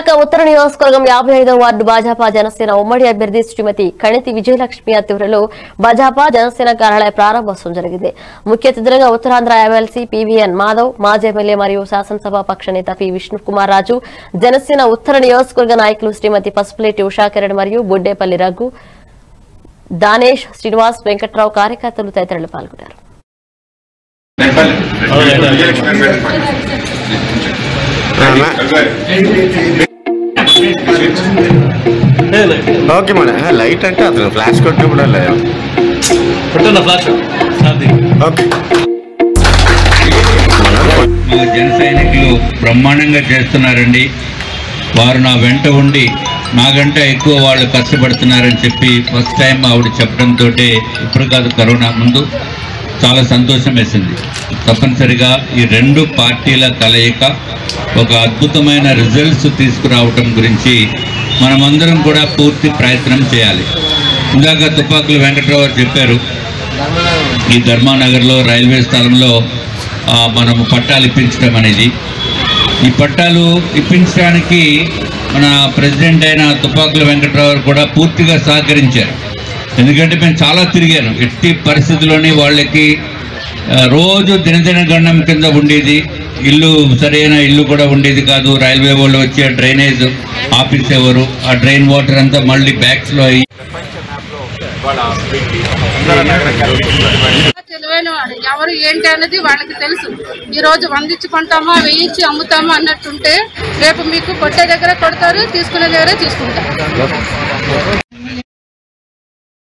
విశాఖ ఉత్తర నియోజకవర్గం యాభై ఐదవ వార్డు భాజపా జనసేన ఉమ్మడి అభ్యర్థి శ్రీమతి కణితి విజయలక్ష్మి ఆధ్వర్యంలో భాజపా జనసేన కార్యాలయ ప్రారంభోత్సవం జరిగింది ముఖ్య అతిథులుగా ఉత్తరాంధ్ర ఎమ్మెల్సీ పీవీఎన్ మాధవ్ మాజీ ఎమ్మెల్యే మరియు శాసనసభ పక్ష నేత పి విష్ణుకుమార్ రాజు జనసేన ఉత్తర నియోజకవర్గ నాయకులు శ్రీమతి పసుపులేటి ఉషాకిరణ్ మరియు బుడ్డేపల్లి రఘు దానేష్ శ్రీనివాస్ వెంకట్రావు కార్యకర్తలు తదితరులు పాల్గొన్నారు ఓకే మేడం ఆ, లైట్ అంటే అతను ఫ్లాష్ కొట్టినప్పుడు లేదు పెట్టన్న ఫ్లాష్ అది ఓకే మా జన సైనికులు బ్రహ్మాండంగా చేస్తున్నారండి వారు నా వెంట ఉండి నాకంటే ఎక్కువ వాళ్ళు కష్టపడుతున్నారని చెప్పి ఫస్ట్ టైం ఆవిడ చెప్పడంతో ఇప్పుడు కాదు కరోనా ముందు చాలా సంతోషం వేసింది తప్పనిసరిగా ఈ రెండు పార్టీల కలయిక ఒక అద్భుతమైన రిజల్ట్స్ తీసుకురావటం గురించి మనమందరం కూడా పూర్తి ప్రయత్నం చేయాలి ఇందాక తుపాకులు వెంకట్రావు గారు చెప్పారు ఈ ధర్మానగర్లో రైల్వే స్థలంలో ఆ, మనము పట్టాలు ఇప్పించడం అనేది ఈ పట్టాలు ఇప్పించడానికి మన ప్రెసిడెంట్ అయిన తుపాకుల వెంకట్రావు గారు కూడా పూర్తిగా సహకరించారు ఎందుకంటే మేము చాలా తిరిగాను ఎట్టి పరిస్థితుల్లోని వాళ్ళకి ఆ, రోజు దినదిన గణం కింద ఉండేది ఇల్లు సరైన ఇల్లు కూడా ఉండేది కాదు రైల్వే వాళ్ళు వచ్చి ఆ డ్రైనేజ్ ఆపేసేవారు ఆ డ్రైన్ వాటర్ అంతా మళ్ళీ బ్యాక్స్లో అయ్యి తెలివైన వాడు ఎవరు ఏంటి అన్నది వాళ్ళకి తెలుసు ఈ రోజు వందించుకుంటామా వేయించి అమ్ముతామా అన్నట్టుంటే రేపు మీకు కొట్టే దగ్గర కొడతారు తీసుకునే దగ్గర తీసుకుంటారు